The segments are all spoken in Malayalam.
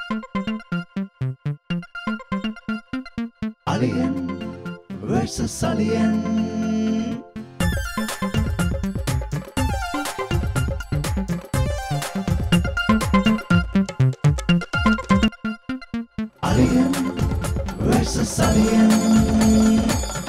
Alien versus Alien. Alien versus Alien.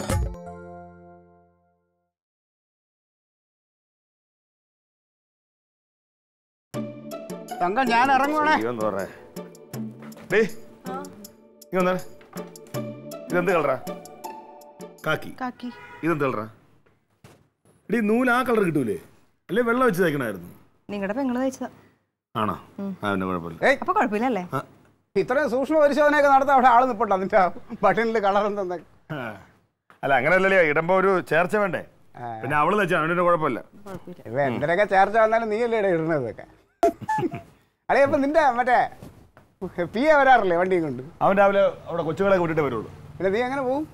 തങ്കം ഞാൻ ഇറങ്ങുവാണേ ഇതെന്ത് പറഞ്ഞേ ഡേ നീ വന്നേ ഇതെന്ത് കളറാ കാക്കി കാക്കി ഇതെന്ത് കളറാ എടീ നൂല് ആ കളർ കിട്ടൂലേ അല്ലേ വെള്ളം വെച്ച് തേക്കണായിരുന്നു നിങ്ങളുടെ പെങ്ങള് തയ്ച്ചതാ ആണോ ആ പിന്നെ കുഴപ്പമില്ല ഏയ് അപ്പൊ കുഴപ്പമില്ലല്ലേ ഇത്രയും സൂക്ഷ്മ പരിശോധനയൊക്കെ നടത്താൻ അവിടെ ആള് നിൽപ്പുണ്ട് അതിന്റെ ബട്ടണിൽ കളർ എന്തെന്ന് ആ. അല്ല അങ്ങനെയല്ലല്ലേ ഇടുമ്പോ ഒരു ചേർച്ച വേണ്ടേ പിന്നെ അവള് വെച്ചാ അവനൊരു കുഴപ്പമില്ല ഇവ എന്തിനൊക്കെ ചേർച്ച വന്നാലും നീ അല്ലേ ഇവിടെ ഇടുന്നത് ഇതൊക്കെ അല്ലേ ഇപ്പൊ നിന്റെ മറ്റേ പി എ വരാറില്ലേ വണ്ടിയും കൊണ്ട് അവൻ രാവിലെ അവിടെ കൊച്ചുകളെ കൂട്ടിട്ട് വരുള്ളൂ പിന്നെ നീ എങ്ങനെ പോകും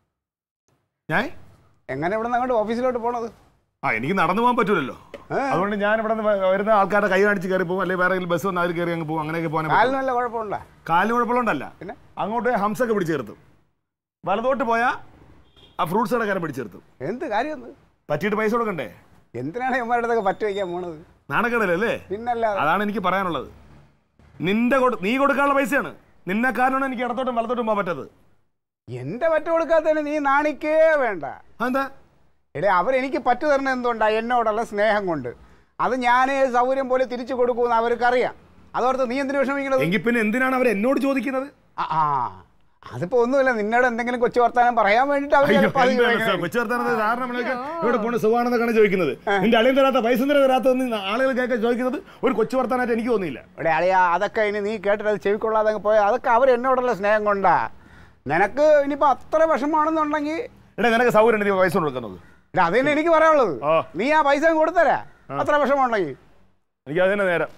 ഞാൻ എങ്ങനെ ഇവിടെ നിന്ന് അങ്ങോട്ട് ഓഫീസിലോട്ട് പോണത് ആ എനിക്ക് നടന്നു പോകാൻ പറ്റൂലല്ലോ ഏ? അതുകൊണ്ട് ഞാൻ ഇവിടെ നിന്ന് വരുന്ന ആൾക്കാരുടെ കൈ കാണിച്ച് കയറി പോകും അല്ലെങ്കിൽ വേറെ ഏതെങ്കിലും ബസ് വന്ന് അതിൽ കയറി അങ്ങ് പോകും അങ്ങനെയൊക്കെ പോകാൻ കാലിന് വല്ല കുഴപ്പമുണ്ടോ കാലിന് കുഴപ്പമുള്ളതല്ല പിന്നെ? അങ്ങോട്ട് ഹംസൊക്കെ പിടിച്ചു നിർത്തും വലതോട്ട് പോയാൽ ആ ഫ്രൂട്ട്സ് കടക്കാരൻ പിടിച്ചു നിർത്തും എന്ത് കാര്യം ഇത്? പറ്റിയിട്ട് പൈസ കൊടുക്കണ്ടേ എന്തിനാണ് ഇവന്മാരുടെ അടുത്തൊക്കെ പറ്റു വയ്ക്കാൻ പോണത് നാണക്കേടല്ലേ പിന്നല്ലാതെ അതാണ് എനിക്ക് പറയാനുള്ളത് നിന്റെ കൊടു- നീ കൊടുക്കാനുള്ള പൈസയാണ് നിന്നെ കാരണമാണ് എനിക്ക് ഇടത്തോട്ടും വലത്തോട്ടും പോകാൻ പറ്റത് എന്റെ പറ്റു കൊടുക്കാത്തതിന് നീ നാണിക്കേ വേണ്ട അതെന്താ എടേ അവരെനിക്ക് പറ്റു തരുന്നത് എന്തുകൊണ്ടാ എന്നോടുള്ള സ്നേഹം കൊണ്ട് അത് ഞാൻ സൗകര്യം പോലെ തിരിച്ചു കൊടുക്കുമെന്ന് അവർക്കറിയാം അതോർത്ത് നീ എന്തിനു വിഷമിക്കണത് എങ്കിൽ പിന്നെ എന്തിനാണ് അവർ എന്നോട് ചോദിക്കുന്നത് ആ, ആ അതിപ്പോ ഒന്നുമില്ല നിന്നോട് എന്തെങ്കിലും കൊച്ചു വർത്താനം പറയാൻ വേണ്ടിട്ട് അവർ അയ്യോ, ചിലപ്പോ അത് എന്താണ് ചോദിക്കണേ. സാർ, കൊച്ചു വർത്താനത്തിന് ധാരണ മണിയൊക്കെ ഇവിടെ പോണ സുഖമാണെന്നൊക്കെയാണ് ചോദിക്കുന്നത് നിന്റെ അളിയൻ തരാത്ത പൈസ എന്തിനാ തരാത്തതെന്ന് ആളുകൾ കേൾക്കാൻ ചോദിക്കുന്നത് ഒരു കൊച്ചു വർത്താനായിട്ട് എനിക്ക് തോന്നിയില്ല ഇവിടെ അളിയാ അതൊക്കെ ഇനി നീ കേട്ടിട്ട് അത് ചെവിക്കൊള്ളാതെ അങ്ങ് പോയാൽ അതൊക്കെ അവർ എന്നോടുള്ള സ്നേഹം കൊണ്ടാ നിനക്ക് ഇനിയിപ്പോ അത്ര വിഷമാണെന്നുണ്ടെങ്കിൽ എടാ നിനക്ക് സൗകര്യം നീ പൈസ കൊടുക്കുന്നത് എടാ, അത് തന്നെ എനിക്ക് പറയാനുള്ളത് ആ. നീ ആ പൈസ അങ്ങ് കൊടുത്തരാ അത്ര വിഷമമുണ്ടെങ്കിൽ എനിക്ക് അതിനെ നേരം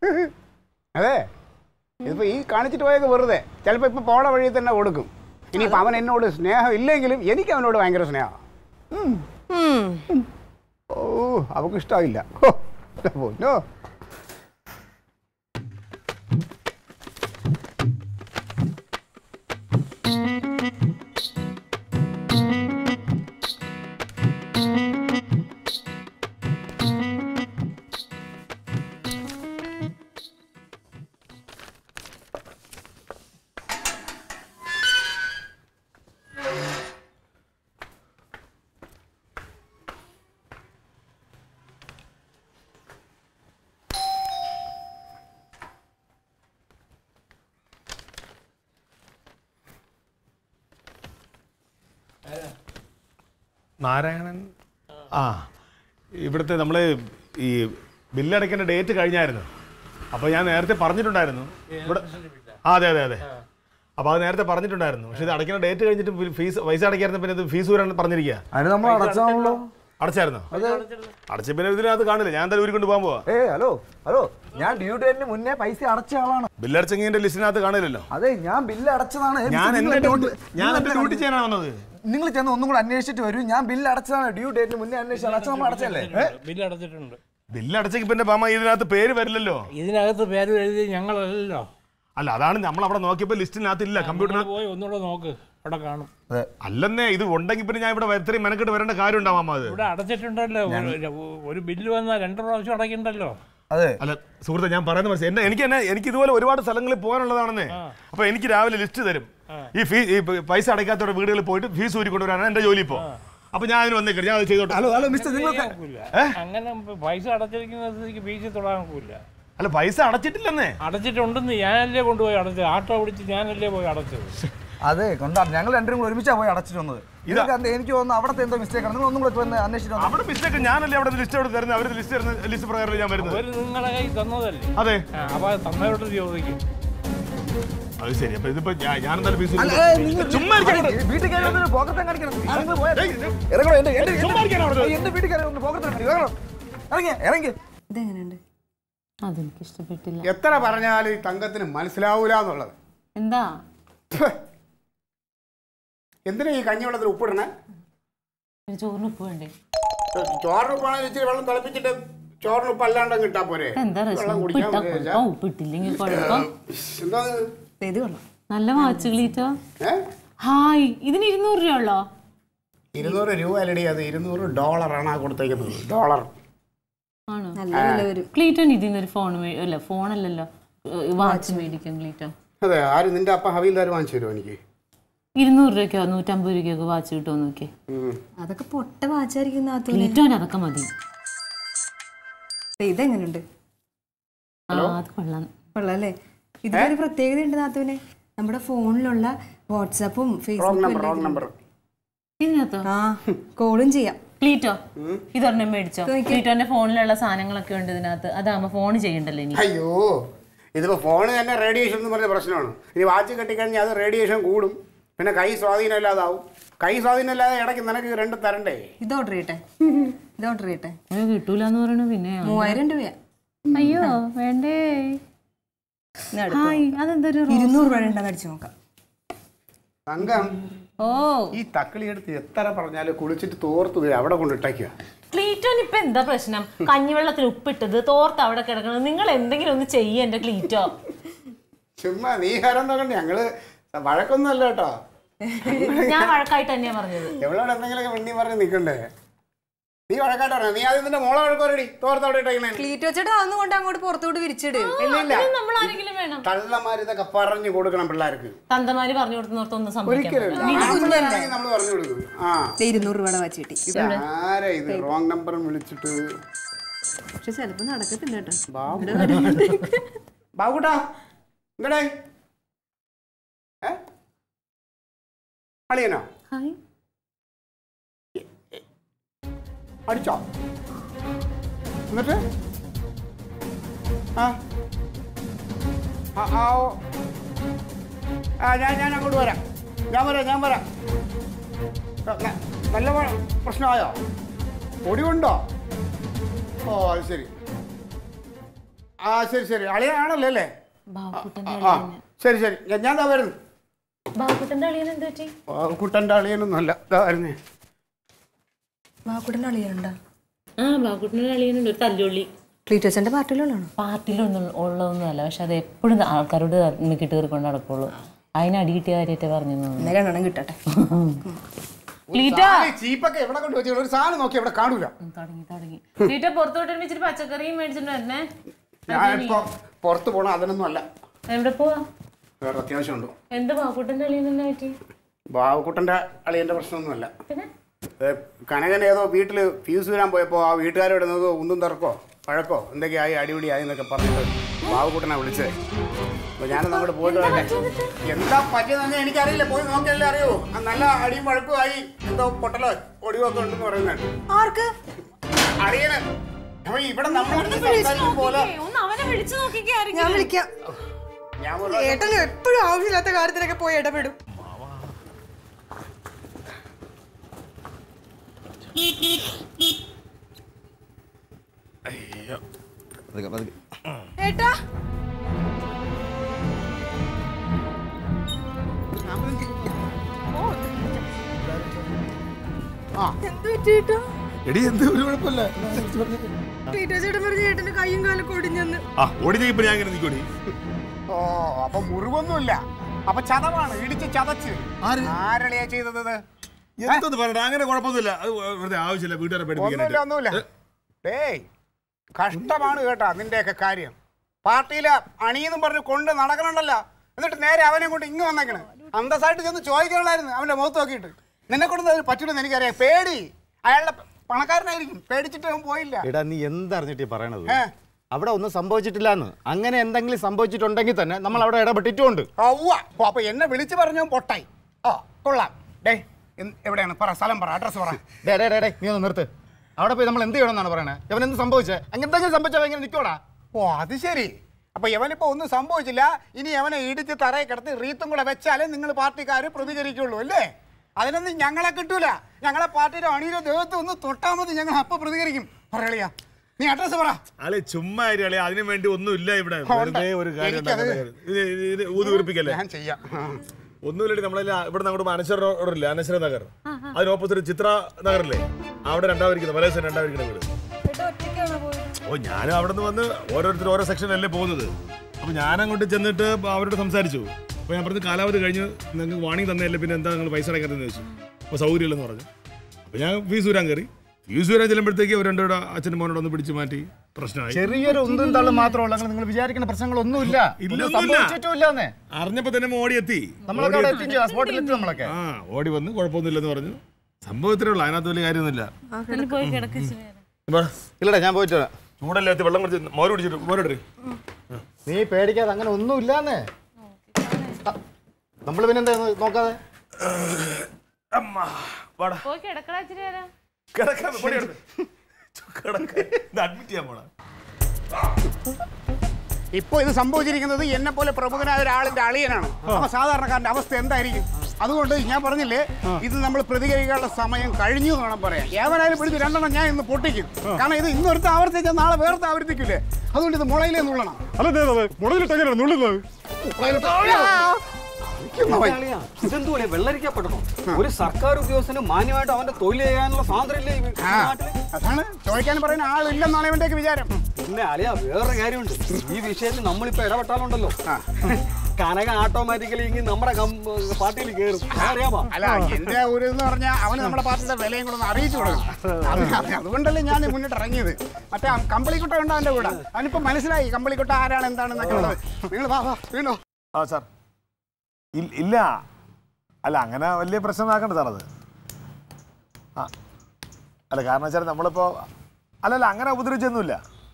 അതെ ഇതിപ്പോ ഈ കാണിച്ചിട്ട് പോയൊക്കെ വെറുതെ ചിലപ്പോ ഇപ്പൊ പോണ വഴി തന്നെ കൊടുക്കും ഇനിയിപ്പോ അവൻ എന്നോട് സ്നേഹം ഇല്ലെങ്കിലും എനിക്ക് അവനോട് ഭയങ്കര സ്നേഹം ഓ അവക്ക് ഇഷ്ടമായില്ല ഓ എന്റെ പൊന്നോ നാരായണൻ ആ ഇവിടുത്തെ നമ്മൾ ഈ ബില്ലടയ്ക്കേണ്ട ഡേറ്റ് കഴിഞ്ഞായിരുന്നു അപ്പോൾ ഞാൻ നേരത്തെ പറഞ്ഞിട്ടുണ്ടായിരുന്നു ഇവിടെ ആ അതെ അതെ അതെ അപ്പോൾ അത് നേരത്തെ പറഞ്ഞിട്ടുണ്ടായിരുന്നു പക്ഷേ ഇത് അടയ്ക്കുന്ന ഡേറ്റ് കഴിഞ്ഞിട്ട് ഫീസ് പൈസ അടയ്ക്കായിരുന്നു പിന്നെ ഇത് ഫീസ് വരാൻ പറഞ്ഞിരിക്കുക അതിന് നമ്മൾ അടച്ചാണല്ലോ അടച്ചായിരുന്നോ അടച്ച പിന്നെ ഇതിനകത്ത് കാണില്ല ഞാൻ എന്തായാലും ഊരിക്കൊണ്ട് പോകാൻ പോവാ ഏ ഹലോ ഹലോ ഞാൻ ഡ്യൂ ഡേറ്റിന് മുന്നേ പൈസ അടച്ച ആളാണ് ബില്ലടച്ചെങ്കിന്റെ ലിസ്റ്റിനകത്ത് കാണില്ലല്ലോ അതെ ഞാൻ ബില്ല് അടച്ചതാണ് ഞാൻ നിങ്ങൾ എന്റെ ഡ്യൂട്ടി നിങ്ങൾ ഞാൻ എന്റെ എന്തിനാ ഡ്യൂട്ടി ചെയ്യാനാണ് വന്നത് നിങ്ങൾ ചെന്ന് ഒന്നും കൂടെ അന്വേഷിച്ചിട്ട് വരൂ ഞാൻ ബില്ല് അടച്ചതാണ് ഡ്യൂ ഡേറ്റിന് മുന്നേ അന്വേഷിച്ചാണ് അടച്ച നമ്മൾ അടച്ചല്ലേ ബില്ല് അടച്ചിട്ടുണ്ട് ബില്ലടച്ചെങ്കിൽ പിന്നെ പാമ ഇതിനകത്ത് പേര് വരില്ലല്ലോ ഇതിനകത്ത് പേര് എഴുതി ഞങ്ങളല്ലല്ലോ അല്ല അതാണ് നമ്മൾ അവിടെ നോക്കിയപ്പോൾ ലിസ്റ്റിനകത്ത് ഇല്ല കമ്പ്യൂട്ടറിന് പോയി ഒന്നുകൂടെ നോക്ക് അവിടെ കാണും അല്ലെന്നേ ഇത് ഉണ്ടെങ്കിൽ പിന്നെ ഞാൻ ഇവിടെ ഇത്രയും മെനക്കെട്ട് വരേണ്ട കാര്യം ഉണ്ടാവാം അത് ഇവിടെ അടച്ചിട്ടുണ്ടല്ലോ ഒരു- ഒരു ബില്ല് വന്നാൽ രണ്ട് പ്രാവശ്യം അടയ്ക്കണ്ടല്ലോ അതെ അല്ല സുഹൃത്തെ ഞാൻ പറയുന്ന മനസ്സിലായി എന്നെ എനിക്ക് തന്നെ എനിക്ക് ഇതുപോലെ ഒരുപാട് സ്ഥലങ്ങളിൽ പോകാനുള്ളതാണെന്നേ അപ്പൊ എനിക്ക് രാവിലെ ലിസ്റ്റ് തരും ഈ ഫീ ഈ പ- പൈസ അടയ്ക്കാത്തവരുടെ വീടുകളിൽ പോയിട്ട് ഫീസ് ഊരി കൊണ്ടുവരാനാണ് എന്റെ ജോലി ഇപ്പോ അപ്പൊ ഞാൻ അതിന് വന്നേക്കാം ഞാൻ അത് ചെയ്തോട്ടെ ഹലോ ഹലോ മിസ്റ്റർ നിങ്ങൾ ഒക്കില്ല. അങ്ങനെ പൈസ അടച്ചിരിക്കുന്ന സ്ഥിതിക്ക് ഫീസ് തൊടാൻ ഒക്കില്ല അല്ല പൈസ അടച്ചിട്ടില്ലെന്നേ അടച്ചിട്ടുണ്ടെന്ന് ഞാനല്ലേ കൊണ്ടുപോയി അടച്ചത് ആട്ടോ പിടിച്ച് ഞാനല്ലേ പോയി അടച്ചത് അതെ കൊണ്ടാ ഞങ്ങൾ രണ്ടും കൂടെ ഒരുമിച്ചാ പോയി അടച്ചിട്ട് വന്നത് ഇതൊക്കെ എന്ത് എനിക്ക് തോന്നുന്നു അവിടുത്തെ എന്തോ മിസ്റ്റേക്ക് ആണ് നിങ്ങൾ ഒന്നും കൂടെ വന്ന് അന്വേഷിച്ചിട്ട് വന്നോ. അവിടെ മിസ്റ്റേക്ക് ഞാനല്ലേ അവിടെ ലിസ്റ്റ് അവിടെ തരുന്നത് അവരുടെ ലിസ്റ്റ് തരുന്ന ലിസ്റ്റ് പ്രകാരം ഞാൻ വരുന്നത് അവര് നിങ്ങളെ കൈ തന്നതല്ലേ അതെ ആ, അപ്പൊ അത് തന്നവരോട് ചോദിക്കും അത് ശരി അപ്പൊ ഇതിപ്പോ ഞാൻ ഞാൻ എന്തായാലും ഫീസ് അല്ല, ഏ, നിങ്ങൾ- ചുമ്മാ ഇരിക്കാൻ അതെ, വീട്ടിൽ കയറി വന്നിട്ട് പോക്കറ്റം കാണിക്കണം നിങ്ങൾ പോയാ- ഇറങ്ങണോ എന്റെ എന്റെ ചുമ്മാ ഇരിക്കാനോ അവിടെ? എന്റെ വീട്ടിൽ കയറി ഒന്ന് പോക്കറ്റം കാണിക്കണം ഇറങ്ങണം ഇറങ്ങി ഇറങ്ങി ഇതെങ്ങനെയുണ്ട് അതെനിക്ക് ഇഷ്ടപ്പെട്ടില്ല എത്ര പറഞ്ഞാലും ഈ തങ്കത്തിന് മനസ്സിലാവൂല എന്നുള്ളത് എന്താ ഫ്. എന്തിനാ ഈ കഞ്ഞിവെള്ളത്തിൽ ഉപ്പിടണേ ഒരു ചോറിന് ഉപ്പ് വേണ്ടേ ചോറിന് ഉപ്പാണെങ്കിൽ ഇച്ചിരി വെള്ളം തിളപ്പിച്ചിട്ട് ചോറിന് ഉപ്പ് അല്ലാണ്ട് കിട്ടാ പോരെ എന്താ വെള്ളം രസം കുടിക്കാൻ ഉപ്പിട്ടാ വിചാരിച്ചാ. ആ ഉപ്പിട്ടില്ലെങ്കിൽ കുഴപ്പം എന്താ ഇത്? ഇത് കൊള്ളാം നല്ല വാച്ച് ക്ലീറ്റോ ഏ ഹായ് ഇതിന് ഇരുന്നൂറ് രൂപ ഉള്ളോ ഇരുന്നൂറ് രൂപ അല്ലടി അത് ഇരുന്നൂറ് ഡോളറാണ് ആ കൊടുത്തേക്കുന്നത് ഡോളർ ആണോ നല്ല വില വരും ക്ലീറ്റോന് ഇതിൽ നിന്ന് ഒരു ഫോൺ അല്ല ഫോണല്ലല്ലോ വാച്ച് മേടിക്കാം ക്ലീറ്റോ അതെ ആര് നിന്റെ അപ്പ ഹവീൽദാർ വാങ്ങിച്ചു തരുമോ എനിക്ക് ഇരുന്നൂറ് രൂപയ്ക്കോ നൂറ്റമ്പത് രൂപയ്ക്കോ വാച്ച് കിട്ടുമോ നോക്കി ഉം. അതൊക്കെ പൊട്ട വാച്ചായിരിക്കും നാത്തൂന് ക്ലീറ്റോന് അതൊക്കെ മതി ദേ, ഇതെങ്ങനെയുണ്ട് ആ അത് കൊള്ളാം കൊള്ളാല്ലേ ഇതിനൊരു പ്രത്യേകത ഉണ്ട് നാത്തൂനെ നമ്മുടെ ഫോണിലുള്ള വാട്സാപ്പും റോങ് ഫേസ്ബുക്കും നമ്പർ റോങ് നമ്പർ ഇതിനകത്തോ ആ കോളും ചെയ്യാം ക്ലീറ്റോ ഇതൊരെണ്ണം മേടിച്ചോ ക്ലീറ്റോന്റെ ഫോണിലുള്ള സാധനങ്ങളൊക്കെ ഉണ്ട് ഇതിനകത്ത് അതാകുമ്പോ ഫോൺ ചെയ്യണ്ടല്ലോ ഇനി അയ്യോ ഇതിപ്പോ ഫോണ് തന്നെ റേഡിയേഷൻ എന്ന് പറഞ്ഞ പ്രശ്നമാണ് ഇനി വാച്ച് കെട്ടിക്കഴിഞ്ഞാൽ അത് റേഡിയേഷൻ കൂടും പിന്നെ കൈ സ്വാധീനം ഇല്ലാതാവും കൈ സ്വാധീനം ഇല്ലാതെ ഇടയ്ക്ക് നിനക്ക് രണ്ട് തരണ്ടേ ഇത് ഓർഡർ ചെയ്യട്ടെ ഇത് ഓർഡർ ചെയ്യട്ടെ അത് കിട്ടൂലെന്ന് പറയണു പിന്നെ മൂവായിരം രൂപയാ അയ്യോ വേണ്ടേ ഇന്ന് അടുത്ത് ഹായ് അതെന്തൊരു റോ- ഇരുന്നൂറ് രൂപ ഉണ്ടെന്ന് അടിച്ചു നോക്കാം തങ്കം ഓ ഈ തക്കിളി എടുത്ത് എത്ര പറഞ്ഞാലും കുളിച്ചിട്ട് തോർത്ത് ദേ അവിടെ കൊണ്ടിട്ടേക്കുക ക്ലീറ്റോന് ഇപ്പൊ എന്താ പ്രശ്നം കഞ്ഞിവെള്ളത്തിൽ ഉപ്പിട്ടത് തോർത്ത് അവിടെ കിടക്കണത് നിങ്ങൾ എന്തെങ്കിലും ഒന്ന് ചെയ്യ എന്റെ ക്ലീറ്റോ ചുമ്മാ നീ ഹരം നോക്കണ്ട ഞങ്ങള് വഴക്കൊന്നും അല്ല കേട്ടോ ഞാൻ വഴക്കായിട്ട് തന്നെയാ പറഞ്ഞത് എവളോട് എന്തെങ്കിലുമൊക്കെ മിണ്ടി പറഞ്ഞ് നിൽക്കണ്ടേ നീ വഴക്കായിട്ട് പറഞ്ഞ നീ ആദ്യം നിന്റെ മോളെ വഴക്കോരടി തോർത്ത് അവിടെ ഇട്ടേക്കണേ ക്ലീറ്റ് വെച്ചിട്ട് അന്ന് കൊണ്ട് അങ്ങോട്ട് പുറത്തോട്ട് വിരിച്ചിട് ഇല്ല ഇല്ല നമ്മൾ ആരെങ്കിലും വേണം കള്ളന്മാർ ഇതൊക്കെ പറഞ്ഞു കൊടുക്കണം പിള്ളേർക്ക് തന്തമാര് പറഞ്ഞു കൊടുക്കുന്നോർത്ത് ഒന്നും സംഭവിക്കാൻ ഒരിക്കലും ആൺപിള്ളേരാണെങ്കിൽ നമ്മൾ പറഞ്ഞു കൊടുക്കും ആ ദേ, ഇരുന്നൂറ് രൂപയുടെ വാച്ച് കിട്ടി ഇത് ആരാ ഇത് റോങ് നമ്പറും വിളിച്ചിട്ട് പക്ഷെ ചിലപ്പോ നടക്കത്തില്ല കേട്ടോ ബാബുട്ടാ എന്തടേ ഏ അളിയനോ ഹായ് അടിച്ചോ എന്നിട്ട് ആ ആ ആ ഓ. ആ ഞാൻ ഞാൻ അങ്ങോട്ട് വരാം ഞാൻ വരാം ഞാൻ വരാം ന- ന- നല്ല വ- പ്രശ്നമായോ പൊടിയുണ്ടോ ഓ അത് ശരി ആ ശരി ശരി അളിയാണല്ലോ അല്ലേ ബാബുക്കുട്ടന്റെ ആ ശരി ശരി ഞാൻ ഞാൻ ദാ വരുന്നു ബാബുക്കുട്ടന്റെ അളിയൻ എന്ത് പറ്റി കുട്ടൻ്റെ അളിയനൊന്നുമല്ല ഇതാ വരുന്നേ വാക്കുടൻ്റെ അളിയുണ്ടോ ആ ബാബുക്കുട്ടന്റെ അളിയനുണ്ട് ഒരു തല്ലുള്ളി ക്ലീറ്റ് വെച്ചന്റെ പാർട്ടിയിലുള്ളതാണോ പാർട്ടിയിലൊന്നും ഉള്ളതൊന്നുമല്ല പക്ഷെ അത് എപ്പോഴും ആൾക്കാരോട് മിക്കിട്ട് കയറിക്കൊണ്ട് നടക്കുള്ളൂ അതിന് അടി കിട്ടിയ കാര്യമായിട്ട് പറഞ്ഞു എന്നാ രണ്ടെണ്ണം കിട്ടട്ടെ ക്ലീറ്റ ചീപ്പൊക്കെ എവിടെ കൊണ്ട് വെച്ചു ഒരു സാധനം നോക്കി എവിടെ കാണൂല തുടങ്ങി തുടങ്ങി ക്ലീറ്റ പുറത്തോട്ട് ഇച്ചിരി പച്ചക്കറിയും മേടിച്ചിട്ട് വരണേ ഞാനിപ്പോ പുറത്ത് പോണ അതിനൊന്നും അല്ല എവിടെ പോവാ വേറെ അത്യാവശ്യമുണ്ടോ എന്താ ബാബുക്കുട്ടന്റെ അളിയൻ തന്നെ പറ്റി ബാബുക്കുട്ടൻ്റെ അളിയൻ്റെ പ്രശ്നമൊന്നുമല്ല പിന്നെ ഏ, കനകൻ ഏതോ വീട്ടിൽ ഫ്യൂസ് വരാൻ പോയപ്പോൾ ആ വീട്ടുകാരോട് എന്തോ ഒന്നും തർക്കോ പഴക്കോ എന്തൊക്കെയായി അടിപിടിയായി എന്നൊക്കെ പറഞ്ഞിട്ട് ബാബുക്കുട്ടനെ വിളിച്ചത് അപ്പോൾ ഞാനൊന്നും അങ്ങോട്ട് പോയിട്ട് വരട്ടെ എന്താ പറ്റിയതെന്ന് എനിക്കറിയില്ല പോയി നോക്കിയല്ലേ അറിയൂ ആ നല്ല അടിയും പഴക്കവും ആയി എന്തോ പൊട്ടലോ ഒടിവോ ഒക്കെ ഉണ്ടെന്ന് പറയുന്നുണ്ട് ആർക്ക് അറിയണ അപ്പൊ ഇവിടെ നമ്മൾ സംസാരിക്കും പോലെ ഒന്ന് അവനെ വിളിച്ചു നോക്കിക്കേ ഞാൻ വിളിക്കാം ഞാൻ ഒരു ഏട്ടന് എപ്പോഴും ആവശ്യമില്ലാത്ത കാര്യത്തിനൊക്കെ പോയി ഇടപെടും ഏട്ടാ എന്ത് പറ്റി ഏട്ടാ എടി എന്ത് ഒരു കുഴപ്പമില്ല ക്ലീറ്റ് ചേട്ടൻ പറഞ്ഞ ഏട്ടന്റെ കൈയും കാലും കൊടിഞ്ഞെന്ന് ആ ഓടി ഇപ്പൊ ഞാൻ ഇങ്ങനെ നിൽക്കോടി ഓ അപ്പൊ മുറിവൊന്നുമില്ല അപ്പൊ ചതവാണ് ഇടിച്ച് ചതച്ച് ആര്? ആരളിയാ ചെയ്തത് ഇത്? എന്തോന്ന് പറയണ്ട അങ്ങനെ കുഴപ്പമൊന്നുമില്ല അത് വെറുതെ ആവശ്യമില്ല വീട്ടുകാരെ ഒന്നുമില്ല പഠിപ്പിക്കാനായിട്ട് ഒന്നുമില്ല ഡേയ് കഷ്ടമാണ് കേട്ടാ നിന്റെയൊക്കെ കാര്യം പാർട്ടിയിലെ അണിയെന്നും പറഞ്ഞ് കൊണ്ട് നടക്കണുണ്ടല്ലോ എന്നിട്ട് നേരെ അവനെ കൊണ്ട് ഇങ്ങ് വന്നേക്കണ് അന്തസ്സായിട്ട് ചെന്ന് ചോദിക്കണമായിരുന്നു അവന്റെ മുഖത്ത് നോക്കിയിട്ട് നിന്നെ കൊണ്ട് അത് പറ്റൂലെന്ന് എനിക്കറിയാം പേടി അയാളുടെ പണക്കാരനായിരിക്കും പേടിച്ചിട്ട് അവൻ പോയില്ല എടാ നീ എന്തറിഞ്ഞിട്ട് ഈ പറയണത് ഏ. അവിടെ ഒന്നും സംഭവിച്ചിട്ടില്ലാന്ന് അങ്ങനെ എന്തെങ്കിലും സംഭവിച്ചിട്ടുണ്ടെങ്കിൽ തന്നെ നമ്മൾ അവിടെ ഇടപെട്ടിട്ടുമുണ്ട് ഔവ്വ. ഓ, അപ്പൊ എന്നെ വിളിച്ചു പറഞ്ഞു പൊട്ടായി ഓ കൊള്ളാം ഡേ എവിടെയാണ് പറ സ്ഥലം പറ അഡ്രസ് പറ ഡേ ഡേ ഡേ ഡേ നീ ഒന്ന് നിർത്ത് അവിടെ പോയി നമ്മൾ എന്ത് ചെയ്യണമെന്നാണ് പറയണത് അവൻ എന്ത് സംഭവിച്ചേ അങ്ങനെ എന്തെങ്കിലും സംഭവിച്ചാൽ ഇങ്ങനെ നിൽക്കോടാ ഓ അത് ശരി അപ്പൊ യവനിപ്പോ ഒന്നും സംഭവിച്ചില്ല ഇനി അവനെ ഇടിച്ച് തറയെ കിടത്തി റീത്തും കൂടെ വെച്ചാലേ നിങ്ങൾ പാർട്ടിക്കാർ പ്രതികരിക്കുള്ളൂ അല്ലേ അതിനൊന്നും ഞങ്ങളെ കിട്ടൂല ഞങ്ങളെ പാർട്ടിയുടെ അണിയിലെ ദേഹത്ത് ഒന്ന് തൊട്ടാൽ മതി ഞങ്ങൾ അപ്പൊ പ്രതികരിക്കും പറയളിയാ നീ അഡ്രസ് പറ അളെ ചുമ്മാ ഇരി അളെ അതിനു വേണ്ടി ഒന്നും ഇല്ല ഇവിടെ ഉണ്ട്. വെറുതെ ഒരു കാര്യം എനിക്കത് ഉണ്ടാക്കുന്ന കാര്യം. ഇത് ഇത് ഇത് ഊതി വീർപ്പിക്കല്ലേ ഞാൻ ചെയ്യാം ആ. ഒന്നുമില്ല നമ്മളെ ഇവിടെ അങ്ങോട്ട് അനശ്വര റോഡില്ലേ അനശ്വര നഗർ അതിന് ഓപ്പോസിറ്റ് ചിത്ര നഗറില്ലേ അവിടെ രണ്ടാമരിക്കുന്നത് മലേശ്വരം രണ്ടാമരിക്കുന്ന വീട് അപ്പോൾ ഞാനും അവിടെ നിന്ന് വന്ന് ഓരോരുത്തർ ഓരോ സെക്ഷനല്ലേ പോകുന്നത് അപ്പോൾ ഞാൻ അങ്ങോട്ട് ചെന്നിട്ട് അവരോട് സംസാരിച്ചു അപ്പോൾ ഞാൻ പറഞ്ഞു കാലാവധി കഴിഞ്ഞ് നിങ്ങൾക്ക് വാണിംഗ് തന്നതല്ലേ പിന്നെ എന്താ നിങ്ങൾ പൈസ അടയ്ക്കാത്തതെന്ന് ചോദിച്ചു അപ്പോൾ സൗകര്യമില്ലെന്ന് പറഞ്ഞു അപ്പോൾ ഞാൻ ഫീസ് വരാൻ കയറി ഫീസ് വരാൻ ചെല്ലുമ്പോഴത്തേക്ക് അവർ രണ്ടുകൂടെ അച്ഛനും മോനോട് ഒന്ന് പിടിച്ച് മാറ്റി പ്രശ്നമായി ചെറിയൊരു ഉന്തും തള്ളും മാത്രമല്ല നിങ്ങൾ വിചാരിക്കുന്ന പ്രശ്നങ്ങളൊന്നുമില്ല ഇല്ല, ഒന്നും ഒന്നുമില്ല. സംഭവിച്ചിട്ടില്ലെന്നേ അറിഞ്ഞപ്പോൾ തന്നെ ഓടിയെത്തി നമ്മളൊക്കെ അവിടെ എത്തിച്ചു സ്പോട്ടിൽ എത്തി നമ്മളൊക്കെ ആ ഓടി വന്ന് കുഴപ്പമൊന്നുമില്ലെന്ന് പറഞ്ഞു സംഭവത്തിലേ ഉള്ളൂ അതിനകത്ത് വലിയ കാര്യമൊന്നുമില്ല ഇതിൽ പോയി കിടക്ക് ഇച്ചിരി നേരം. വാ. ഇല്ലടാ ഞാൻ പോയിട്ട് വരാം ചൂടല്ലേ എത്തി വെള്ളം കുടിച്ച് മോര് കുടിച്ചിട്ട് മോരെടുത്ത് നീ പേടിക്കാതെ അങ്ങനെ ഒന്നും ഇല്ലാന്നേ നമ്മൾ പിന്നെന്താ നോക്കാതെ അമ്മ വാടാ പോയി കിടക്കടാ ഇച്ചിരി നേരം കിടക്കാൻ പൊടിയെടുത്ത് കിടക്കാൻ അഡ്മിറ്റ് ചെയ്യാൻ പോണ ഇപ്പൊ ഇത് സംഭവിച്ചിരിക്കുന്നത് എന്നെ പോലെ പ്രമുഖനായ ഒരാളിന്റെ അളിയനാണ് അപ്പൊ സാധാരണക്കാരന്റെ അവസ്ഥ എന്തായിരിക്കും അതുകൊണ്ട് ഞാൻ പറഞ്ഞില്ലേ ഇത് നമ്മൾ പ്രതികരിക്കാനുള്ള സമയം കഴിഞ്ഞു എന്ന് വേണം പറയാം ഏവനായാലും പിടിച്ച് രണ്ടെണ്ണം ഞാൻ ഇന്ന് പൊട്ടിക്കും കാരണം ഇത് ഇന്നൊരുത്ത ആവർത്തിച്ചാൽ നാളെ വേറത്തെ ആവർത്തിക്കില്ലേ അതുകൊണ്ട് ഇത് മുളയിലേ നുള്ളണം മുളകിലിട്ട് നുള്ളുന്നത് ഇതെന്തുപോലെ വെള്ളരിക്കപ്പെടണോ ഒരു സർക്കാർ ഉദ്യോഗസ്ഥന് മാന്യമായിട്ട് അവന്റെ തൊഴിൽ ചെയ്യാനുള്ള സ്വാതന്ത്ര്യമില്ലേ ഈ ആ, നാട്ടില് അതാണ് ചോദിക്കാൻ പറയുന്ന ആളില്ലെന്നാണ് ഇവന്റെയൊക്കെ വിചാരം പിന്നെ അളിയാ വേറെ കാര്യമുണ്ട് ഈ വിഷയത്തിൽ നമ്മളിപ്പോ ഇടപെട്ടാലുണ്ടല്ലോ കനക ഓട്ടോമാറ്റിക്കലി ഇങ്ങനെ നമ്മുടെ കം- പാർട്ടിയിൽ കയറും അറിയാമോ അല്ല എന്റെ ഒരു എന്ന് പറഞ്ഞാൽ അവന് നമ്മുടെ പാർട്ടിയുടെ വിലയും കൂടെ ഒന്ന് അറിയിച്ചു കൊടുക്കണം അത് അത് അതുകൊണ്ടല്ലേ ഞാൻ മുന്നിട്ട് ഇറങ്ങിയത് മറ്റേ ആ കമ്പളിക്കുട്ട ഉണ്ടോ എന്റെ കൂടെ അവനിപ്പോ മനസ്സിലായി കമ്പളിക്കുട്ട ആരാണ് എന്താണെന്നൊക്കെ ഉള്ളത് നിങ്ങൾ വാ വാ വീണോ ആ സാർ ഇൽ- ഇല്ല അല്ല അങ്ങനെ വലിയ പ്രശ്നമാക്കണ്ട സാർ അത് ആ അല്ല കാരണം വെച്ചാൽ നമ്മളിപ്പോൾ അല്ലല്ല അങ്ങനെ ഉപദ്രവിച്ചൊന്നുമില്ല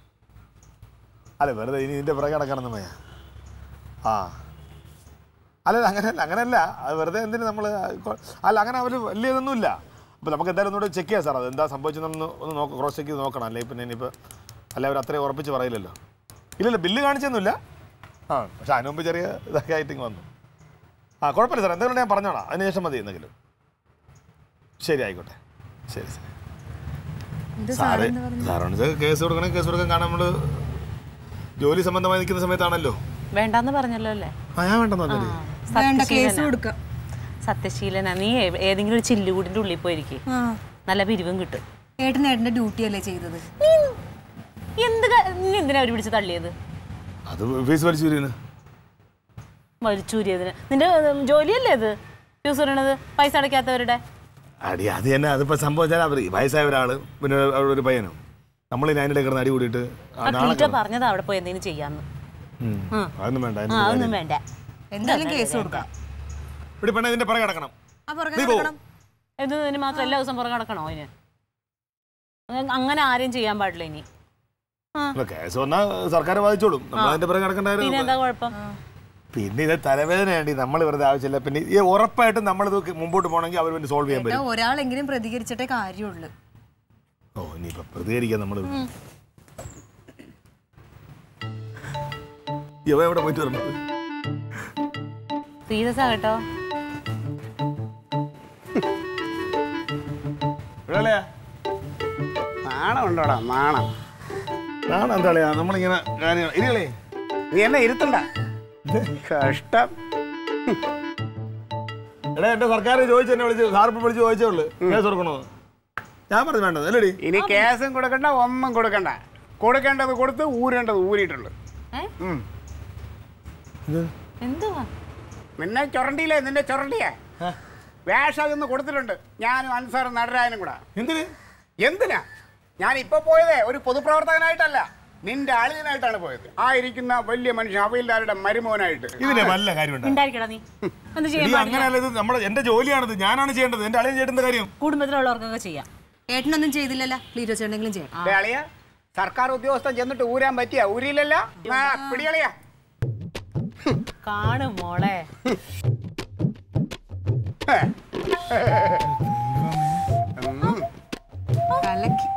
അല്ല വെറുതെ ഇനി ഇതിൻ്റെ പുറകെ കിടക്കണം മയ്യ ആ അല്ലല്ല അങ്ങനെയല്ല അങ്ങനെയല്ല അത് വെറുതെ എന്തിന് നമ്മൾ അല്ല അങ്ങനെ അവർ വലിയ ഇതൊന്നുമില്ല അപ്പോൾ നമുക്ക് എന്തായാലും ഒന്നുകൂടെ ചെക്ക് ചെയ്യാം സാർ അത് എന്താ സംഭവിച്ചതെന്ന് ഒന്ന് നോക്ക് ക്രോസ് ചെക്ക് ചെയ്ത് നോക്കണം അല്ലെങ്കിൽ പിന്നെ ഇനിയിപ്പോൾ അല്ല അവർ അത്രയും ഉറപ്പിച്ച് പറയില്ലല്ലോ ഇല്ലല്ല ബില്ല് കാണിച്ചൊന്നുമില്ല ആ പക്ഷെ അതിന് മുമ്പ് ചെറിയ ഇതൊക്കെ ആയിട്ട് ഇങ്ങ് വന്നു ആ കുഴപ്പമില്ല സാർ എന്തെങ്കിലും ഞാൻ പറഞ്ഞോളാം അതിനുശേഷം മതി എന്തെങ്കിലും ശരി ആയിക്കോട്ടെ ശരി ശരി ഇത് സാറ് സാറെന്ന് പറഞ്ഞു സാറാണ് ഇത് കേസ് കൊടുക്കണേ കേസ് കൊടുക്കാൻ കാരണം നമ്മൾ ജോലി സംബന്ധമായി നിൽക്കുന്ന സമയത്താണല്ലോ വേണ്ടാന്ന് പറഞ്ഞല്ലോ അല്ലേ ആ ഞാൻ വേണ്ടെന്ന് പറഞ്ഞത് വേണ്ട കേസ് സത്യശീലനാ. കൊടുക്കാം സത്യശീലനാ നീ ഏ- ഏതെങ്കിലും ഒരു ചില്ലുകൂടിന്റെ ഉള്ളിൽ പോയിരിക്കും ആ നല്ല പിരിവും കിട്ടും ഏട്ടൻ ഏട്ടന്റെ ഡ്യൂട്ടി അല്ലേ ചെയ്തത് നീ എന്ത് ക- നീ എന്തിനാ അവർ പിടിച്ച് തള്ളിയത് അത് ഫീസ് വലിച്ചു വരുന്നു വലിച്ചൂരിയതിന് നിന്റെ ഉം, ജോലിയല്ലേ അത് ഫ്യൂസ് പറയണത് പൈസ അടയ്ക്കാത്തവരുടെ അടി അത് തന്നെ അതിപ്പോൾ സംഭവിച്ചാൽ അവർ വയസ്സായ ഒരാൾ പിന്നെ അവിടെ ഒരു പയ്യനും നമ്മൾ അതിൻ്റെ കിടന്ന് അടി കൂടിയിട്ട് ആ, ആ നാളെ ടീച്ചർ പറഞ്ഞത് അവിടെ പോയി എന്തെങ്കിലും ചെയ്യാന്ന് ഉം. അതൊന്നും വേണ്ട ആ അതിനൊന്നും അതൊന്നും കാര്യം. വേണ്ട എന്തായാലും കേസ് കൊടുക്കാം ഇവിടെ പെണ്ണ ഇതിന്റെ പുറകെ കിടക്കണം ആ പുറകെ നീ പോ. നടക്കണം. എന്നതിന് മാത്രം എല്ലാ ദിവസം പുറകെ നടക്കണോ അതിന് അങ്ങ- അങ്ങനെ ആരെയും ചെയ്യാൻ പാടില്ല ഇനി ആ ഇപ്പൊ കേസ് വന്നാൽ സർക്കാർ ബാധിച്ചോളും നമ്മൾ അതിന്റെ പുറകെ പിന്നെ കിടക്കണ്ടായിരുന്നു എന്താ കുഴപ്പം പിന്നെ ഇത് തലവേദനയാണ്ടി നമ്മൾ വെറുതെ ആവശ്യമില്ല പിന്നെ ഈ ഉറപ്പായിട്ടും നമ്മളിത് മുമ്പോട്ട് പോകണമെങ്കിൽ അവർ പിന്നെ സോൾവ് ചെയ്യാൻ ഏട്ടാ പറ്റും ഒരാളെങ്കിലും പ്രതികരിച്ചിട്ടേ കാര്യമുള്ളൂ ഓ ഇനിയിപ്പോ പ്രതികരിക്കാൻ നമ്മൾ ഇവ എവിടെ പോയിട്ട് വരണം സീരിയസ് ആ കേട്ടോ എവിടെയാ നാണം ഉണ്ടോടാ നാണം നാളെ എന്താ കളിയാ നമ്മളിങ്ങനെ കാര്യങ്ങൾ ഇരികളേ നീ എന്നെ ഇരുത്തണ്ട കഷ്ടം എടാ എന്റെ സർക്കാർ ചോദിച്ചു എന്നെ വിളിച്ച് സാറിപ്പ് വിളിച്ച് ചോദിച്ചേ ഉള്ളു കേസ് കൊടുക്കണോ ഞാൻ പറഞ്ഞു വേണ്ടത് അല്ലേടി ഇനി കേസും കൊടുക്കണ്ട ഒന്നും കൊടുക്കണ്ട കൊടുക്കേണ്ടത് കൊടുത്ത് ഊരേണ്ടത് ഊരിയിട്ടുണ്ട് ഏ? ഉം. എന്തുവാ നിന്നെ ചൊരണ്ടിയില്ലേ നിന്റെ ചൊരണ്ടിയെ വേഷം ഇന്ന് കൊടുത്തിട്ടുണ്ട് ഞാനും അൻസാറും നടരായനും കൂടെ എന്തിന് എന്തിനാ ഞാൻ ഇപ്പൊ പോയതേ ഒരു പൊതുപ്രവർത്തകനായിട്ടല്ല നിന്റെ അളിയനായിട്ടാണ് പോയത് ആ ഇരിക്കുന്ന വലിയ മനുഷ്യൻ അവയില്ലാരുടെ മരുമോനായിട്ട് ഇതിനെ വല്ല കാര്യമുണ്ടോ ഉണ്ടായിരിക്കടാ നീ എന്ത് ചെയ്യാൻ എടി, പാടില്ല അങ്ങനെയല്ല ഇത് നമ്മുടെ എന്റെ ജോലിയാണിത് ഞാനാണ് ചെയ്യേണ്ടത് എന്റെ അളിയൻ ചെയ്യേണ്ട കാര്യം കുടുംബത്തിലുള്ളവർക്കൊക്കെ ചെയ്യാം ഏട്ടനൊന്നും ചെയ്തില്ലല്ലോ ക്ലീറ്റോ ചേട്ടനെങ്കിലും ചെയ്യണം ദേ അളിയ സർക്കാർ ഉദ്യോഗസ്ഥൻ ചെന്നിട്ട് ഊരാൻ പറ്റിയ ഊരിയില്ലല്ല ആ, പിടിയളിയ കാണും മോളെ കലക്കി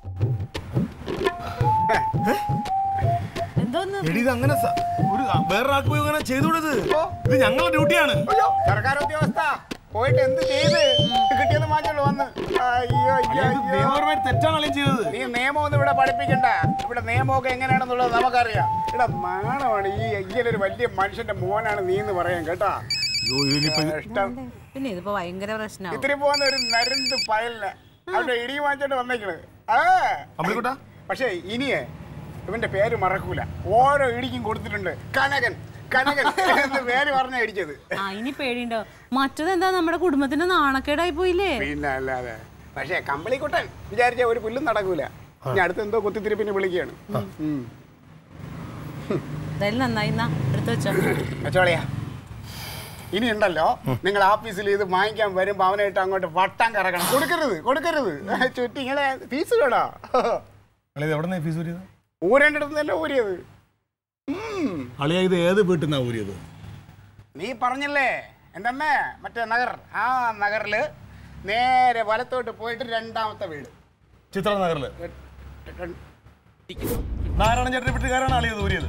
എന്തോന്ന് എടി ഇത് അങ്ങനെ സ- ഒരു വേറൊരാൾക്ക് പോയി അങ്ങനെ ചെയ്തുകൂടത് ഇത് ഞങ്ങളുടെ ഡ്യൂട്ടിയാണ് അയ്യോ സർക്കാർ ഉദ്യോഗസ്ഥ പോയിട്ട് എന്ത് ചെയ്ത് കിട്ടിയത് മാറ്റുള്ളൂ വന്ന് അയ്യോ അയ്യോ ഇത് അയ്യോ നിയമപരമായി തെറ്റാണ് അളിയൻ ചെയ്തത് നീ നിയമമൊന്നും ഇവിടെ പഠിപ്പിക്കണ്ട ഇവിടെ നിയമമൊക്കെ എങ്ങനെയാണെന്നുള്ളത് നമുക്കറിയാം ഇവിടെ നാണമാണ് ഈ ഇങ്ങനെ ഒരു വലിയ മനുഷ്യന്റെ മോനാണ് നീ എന്ന് പറയാൻ കേട്ടാ അയ്യോ ഇനിയിപ്പോ ഇത് ഇഷ്ടം പിന്നെ ഇതിപ്പോ ഭയങ്കര പ്രശ്നമാവും ഇത്തിരി പോകുന്ന ഒരു നരുന്ത് പയലിന് അവിടെ ഇടി വാങ്ങിച്ചോണ്ട് വന്നേക്കണ് ആ അമ്പിളിക്കുട്ടാ? പക്ഷേ ഇനിയേ ഇവന്റെ പേര് മറക്കൂല ഓരോ ഇടിക്കും കൊടുത്തിട്ടുണ്ട് കനകൻ കനകൻ എന്ന് പേര് പറഞ്ഞ ഇടിച്ചത് ആ ഇനി പേടിയുണ്ടോ മറ്റതെന്താ നമ്മുടെ കുടുംബത്തിന്റെ നാണക്കേടായി പോയില്ലേ പിന്നെ അല്ലാതെ പക്ഷേ കമ്പളിക്കുട്ടൻ വിചാരിച്ച ഒരു പുല്ലും നടക്കൂല ഇനി അടുത്ത് എന്തോ കുത്തിത്തിരിപ്പിന് വിളിക്കുകയാണ് ഉം. എന്തായാലും നന്നായി എന്നാ എടുത്തു വെച്ചോ കച്ചോളിയാ ഇനി ഉണ്ടല്ലോ നിങ്ങൾ ഓഫീസിൽ ഇത് വാങ്ങിക്കാൻ വരുമ്പോ അവനായിട്ട് അങ്ങോട്ട് വട്ടം കറക്കണം കൊടുക്കരുത് കൊടുക്കരുത് ചുറ്റി ഇങ്ങനെ ഫീസ് കേടാ അളിയത് എവിടെ നിന്ന് ഫീസ് ഊരിയത് ഊരേണ്ടടുത്തല്ല ഊരിയത് ഉം. അളിയ ഇത് ഏത് വീട്ടിൽ നിന്നാണ് ഊരിയത് നീ പറഞ്ഞില്ലേ എന്തമ്മേ മറ്റേ നഗർ ആ നഗറില് നേരെ വലത്തോട്ട് പോയിട്ട് രണ്ടാമത്തെ വീട് ചിത്ര നഗറിൽ ര- നാരായണ ചേട്ടൻ്റെ വീട്ടുകാരാണ് അളിയത് ഊരിയത്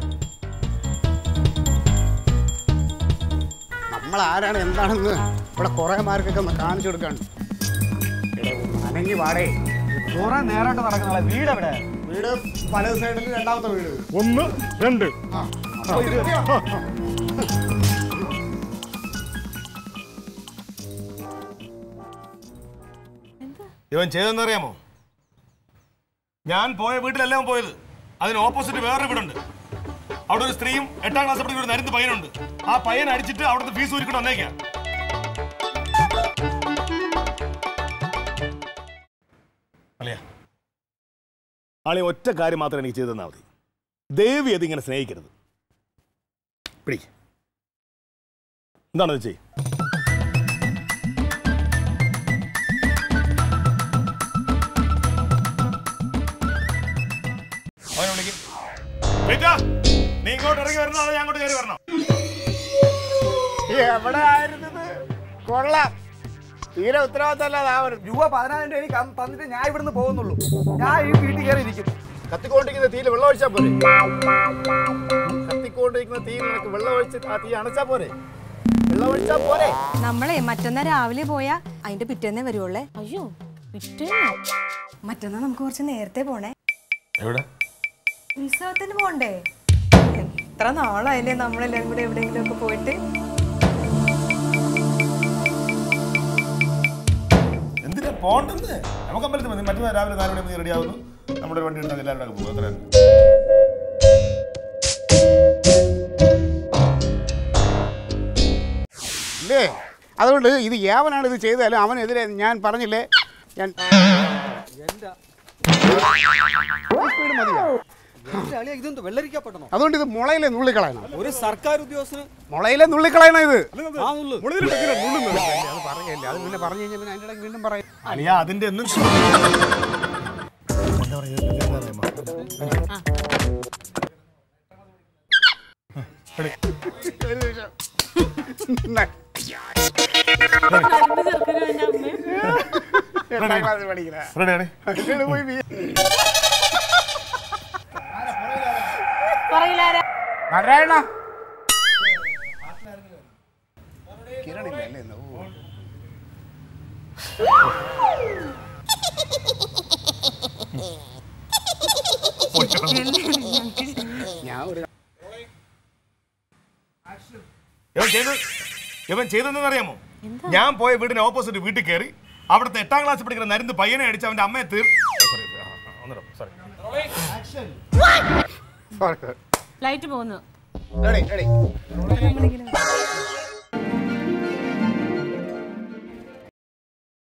നമ്മൾ ആരാണ് എന്താണെന്ന് ഇവിടെ കുറെ മാർക്കൊക്കെ ഒന്ന് കാണിച്ചു കൊടുക്കാണ് അനങ്ങി വാടേ കുറെ നേരമായിട്ട് നടക്കുന്ന വീട് എവിടെ വീട് വലത് സൈഡിൽ രണ്ടാമത്തെ വീട് ഒന്ന് രണ്ട് അപ്പൊ ഇത് ഇവൻ ചെയ്തെന്നറിയാമോ ഞാൻ പോയ വീട്ടിലല്ല അവൻ പോയത് അതിന് ഓപ്പോസിറ്റ് വേറൊരു വീടുണ്ട് അവിടെ ഒരു സ്ത്രീയും എട്ടാം ക്ലാസ് പഠിക്കുന്ന ഒരു നരുന്ന് പയ്യനുണ്ട് ആ പയ്യൻ അടിച്ചിട്ട് അവിടുത്തെ ഫീസ് ഊരിക്കൊണ്ട് വന്നേക്കാം അളിയ ആളെ ഒറ്റ കാര്യം മാത്രം എനിക്ക് ചെയ്തു തന്നാൽ മതി ദേവി അതിങ്ങനെ സ്നേഹിക്കരുത് പിടി എന്താണത് ചെയ്യും അവനെ വിളിക്കും റീറ്റാ, നീ ഇങ്ങോട്ട് ഇറങ്ങി വരണോ അതോ ഞാൻ അങ്ങോട്ട് കയറി വരണോ എവിടെ ആയിരുന്നത് കൊള്ളാം തീരെ ഉത്തരവാദിത്തമല്ലാതെ ആ ഒരു രൂപ പതിനായിരം രൂപ എനിക്ക് അന്ന് തന്നിട്ട് ഞാൻ ഇവിടുന്ന് പോകുന്നുള്ളൂ ഞാൻ ഈ വീട്ടിൽ കയറി ഇരിക്കും കത്തിക്കൊണ്ടിരിക്കുന്ന തീയിൽ വെള്ളം ഒഴിച്ചാൽ പോരെ കത്തിക്കൊണ്ടിരിക്കുന്ന തീയിൽ നിനക്ക് വെള്ളം ഒഴിച്ച് ആ തീ അണച്ചാൽ പോരെ വെള്ളം ഒഴിച്ചാൽ പോരെ നമ്മളെ മറ്റന്നാ രാവിലെ പോയാ അതിന്റെ പിറ്റേന്നേ വരുവുള്ളേ അയ്യോ പിറ്റേ മറ്റന്നാ നമുക്ക് കുറച്ച് നേരത്തെ പോണേ എവിടെ ഉത്സവത്തിന് പോണ്ടേ എത്ര നാളായില്ലേ നമ്മളെല്ലാരും കൂടെ എവിടെയെങ്കിലും ഒക്കെ പോയിട്ട് എന്തിനാ പോണ്ടെന്ന് നമുക്ക് അമ്പലത്തിൽ മതി മറ്റന്നാൾ രാവിലെ നാല് മണി റെഡി ആവുന്നു നമ്മുടെ ഒരു വണ്ടി ഉണ്ടാകും എല്ലാവരും കൂടെ പോകും അത്ര തന്നെ ഇല്ലേ അതുകൊണ്ട് ഇത് ഏവനാണ് ഇത് ചെയ്താലും അവനെതിരെ ഞാൻ പറഞ്ഞില്ലേ ഞാൻ എന്റെ സ്പീഡ് മതിയോ എന്റെ അളിയ ഇതെന്ത് വെള്ളരിക്കപ്പെട്ടണോ അതുകൊണ്ട് ഇത് മുളയിലെ നുള്ളിക്കളയണം ഒരു സർക്കാർ ഉദ്യോഗസ്ഥന് മുളയിലെ നുള്ളിക്കളയണം ഇത് ആ നുള്ളു അത് പറയല്ലേ അത് പിന്നെ പറഞ്ഞു കഴിഞ്ഞാൽ പിന്നെ അതിൻ്റെ ഇടയ്ക്ക് വീണ്ടും പറയും അലിയ അതിന്റെ ഒന്നും എന്താ പറയുക എന്താ അറിയാമോ? എടി, ഒരു നിമിഷം. ഇന്നാ. എട്ടാം ക്ലാസ്സിൽ പഠിക്കണ ready ആണേ? ഇവിടെ പോയി വീ- പറയില്ലാരാ നാരായണ കിരണില്ല അല്ലേ ഇന്ന്? ഓ. ഞാൻ ഒരു ഇവൻ ചെയ്ത് ഇവൻ ചെയ്തതെന്ന് അറിയാമോ ഞാൻ പോയ വീടിന് ഓപ്പോസിറ്റ് വീട്ടിൽ കയറി അവിടുത്തെ എട്ടാം ക്ലാസ് പഠിക്കുന്ന നരുന്ന് പയ്യനെ അടിച്ച് അവന്റെ അമ്മയെ തീർ സോറി സോറി Sorry. ലൈറ്റ് പോകുന്നു Ready, ready.